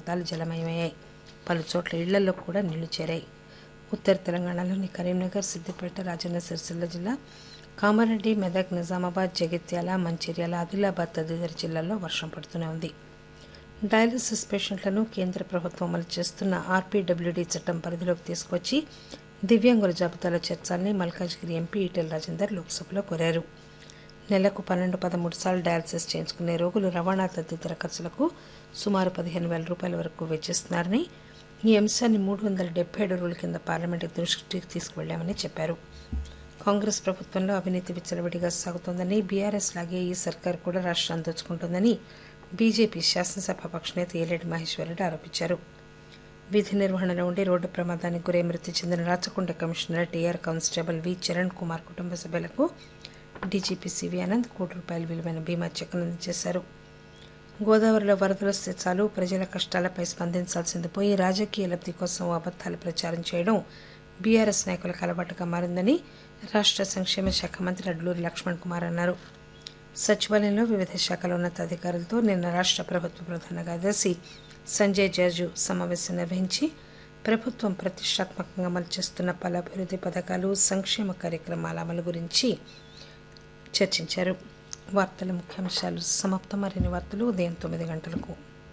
ప్రాంతాలు జలమయమయ్యాయి పలు చోట్ల ఇళ్లలో కూడా నీళ్లు చేరాయి ఉత్తర తెలంగాణలోని కరీంనగర్ సిద్దిపేట రాజన్న సిరిసిల్ల జిల్లా కామారెడ్డి మెదక్ నిజామాబాద్ జగిత్యాల మంచిర్యాల ఆదిలాబాద్ తదితర జిల్లాల్లో వర్షం పడుతూనే ఉంది డయాలసిస్ పేషెంట్లను కేంద్ర ప్రభుత్వం అమలు చేస్తున్న ఆర్పీడబ్ల్యూడీ చట్టం పరిధిలోకి తీసుకొచ్చి దివ్యాంగుల జాబితాలో చేర్చాలని మల్కాజ్గిరి ఎంపీ ఈటెల రాజేందర్ లోక్సభలో కోరారు నెలకు పన్నెండు పదమూడు సార్లు డయాలసిస్ చేయించుకునే రోగులు రవాణా తదితర ఖర్చులకు సుమారు పదిహేను వేల రూపాయల వరకు వెచ్చిస్తున్నారని ఈ అంశాన్ని మూడు వందల డెబ్బై ఏడు రోజుల కింద పార్లమెంటు దృష్టికి తీసుకువెళ్లామని చెప్పారు కాంగ్రెస్ ప్రభుత్వంలో అవినీతి విచ్చలవిడిగా సాగుతోందని బీఆర్ఎస్ లాగే ఈ సర్కార్ కూడా రాష్ట్రాన్ని దోచుకుంటోందని బీజేపీ శాసనసభ పక్షనేత ఏలేటి మహేశ్వరరెడ్డి ఆరోపించారు విధి నిర్వహణలో ఉండి రోడ్డు ప్రమాదానికి గురై మృతి చెందిన Rachakonda commissioner TR constable V Charan Kumar కుటుంబ సభ్యులకు డీజీపీ సివి ఆనంద్ కోటి రూపాయల విలువైన బీమా చెక్కును అందజేశారు గోదావరిలో వరదలు వస్తే చాలు ప్రజల కష్టాలపై స్పందించాల్సింది పోయి రాజకీయ లబ్ధి కోసం అబద్దాలు ప్రచారం చేయడం బీఆర్ఎస్ నాయకులకు అలవాటుగా మారిందని రాష్ట్ర సంక్షేమ శాఖ మంత్రి అడ్లూరి లక్ష్మణ్ కుమార్ అన్నారు సచివాలయంలో వివిధ శాఖల ఉన్నతాధికారులతో నిన్న రాష్ట్ర ప్రభుత్వ ప్రధాన కార్యదర్శి సంజయ్ జాజు సమావేశం నిర్వహించి ప్రభుత్వం ప్రతిష్టాత్మకంగా అమలు చేస్తున్న పలు అభివృద్ధి పథకాలు సంక్షేమ కార్యక్రమాల అమలు గురించి చర్చించారు వార్తల ముఖ్యాంశాలు సమాప్తం మరిన్ని వార్తలు ఉదయం తొమ్మిది గంటలకు